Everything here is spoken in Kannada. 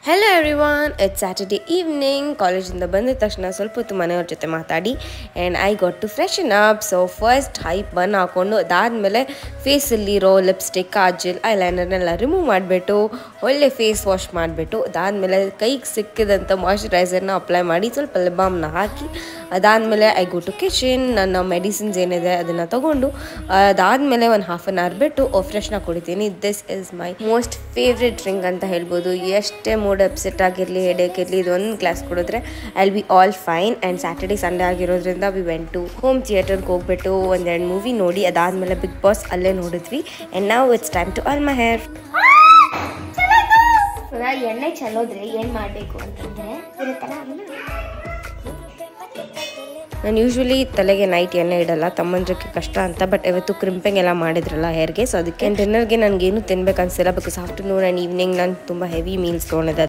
hello everyone it's Saturday evening ಕಾಲೇಜಿಂದ ಬಂದ ತಕ್ಷಣ ಸ್ವಲ್ಪ ಹೊತ್ತು ಮನೆಯವ್ರ ಜೊತೆ ಮಾತಾಡಿ and I got to freshen up so first high bun ಹಾಕ್ಕೊಂಡು ಅದಾದಮೇಲೆ ಫೇಸಲ್ಲಿರೋ ಲಿಪ್ಸ್ಟಿಕ್ ಕಾಜಲ್ ಐಲೈನರ್ನೆಲ್ಲ ರಿಮೂವ್ ಮಾಡಿಬಿಟ್ಟು ಒಳ್ಳೆ ಫೇಸ್ ವಾಶ್ ಮಾಡಿಬಿಟ್ಟು ಅದಾದಮೇಲೆ ಕೈಗೆ ಸಿಕ್ಕಿದಂಥ ಮಾಯ್ಶ್ಚರೈಸರ್ನ ಅಪ್ಲೈ ಮಾಡಿ ಸ್ವಲ್ಪ ಲಿಪ್ ಬಾಮ್ನ ಹಾಕಿ ಅದಾದಮೇಲೆ ಐ ಗೋ ಟು ಕಿಚನ್ ನನ್ನ ಮೆಡಿಸಿನ್ಸ್ ಏನಿದೆ ಅದನ್ನು ತೊಗೊಂಡು ಅದಾದಮೇಲೆ ಒಂದು ಹಾಫ್ ಆನ್ ಅವರ್ ಬಿಟ್ಟು ಫ್ರೆಶ್ನ ಕುಡಿತೀನಿ this is my most favourite drink ಅಂತ ಹೇಳ್ಬೋದು ಎಷ್ಟೇ ಮೂಡ್ ಅಪ್ಸೆಟ್ ಆಗಿರಲಿ ಹೆಡೇಕ್ ಇರಲಿ ಇದೊಂದು ಗ್ಲಾಸ್ ಕುಡಿದ್ರೆ I be all fine and Saturday Sunday ಆಗಿರೋದ್ರಿಂದ ವಿ ವೆಂಟ್ ಟು ಹೋಮ್ ಥಿಯೇಟರ್ಗೆ ಹೋಗ್ಬಿಟ್ಟು ಒಂದೆರಡು ಮೂವಿ ನೋಡಿ ಅದಾದಮೇಲೆ ಬಿಗ್ ಬಾಸ್ ಅಲ್ಲೇ ನೋಡಿದ್ವಿ ಆ್ಯಂಡ್ ನಾವು it's time to oil my hair ಪುನಃ ಎಣ್ಣೆ ಚೆಲ್ಲೋದ್ರೆ ಏನ್ ಮಾಡ್ಬೇಕು ಅಂತಂದ್ರೆ ಇರುತ್ತಲ್ಲ ಅದನ್ನ ನಾನು ಯೂಶ್ವಲಿ ತಲೆಗೆ ನೈಟ್ ಎಣ್ಣೆ ಇಡಲ್ಲ ತಮ್ಮಂದ್ರಕ್ಕೆ ಕಷ್ಟ ಅಂತ ಬಟ್ ಇವತ್ತು ಕ್ರಿಂಪಿಂಗ್ ಎಲ್ಲ ಮಾಡಿದ್ರಲ್ಲ ಹೇರ್ಗೆ ಸೊ ಅದಕ್ಕೆ ಡಿನ್ನರ್ಗೆ ನನಗೇನು ತಿನ್ಬೇಕು ಅನಿಸಿಲ್ಲ ಬಿಕಾಸ್ ಆಫ್ಟರ್ನೂನ್ ಆ್ಯಂಡ್ ಈವ್ನಿಂಗ್ ನಾನು ತುಂಬ ಹೆವಿ ಮೀಲ್ಸ್ ತೊಗೊಂಡಿದ್ದೆ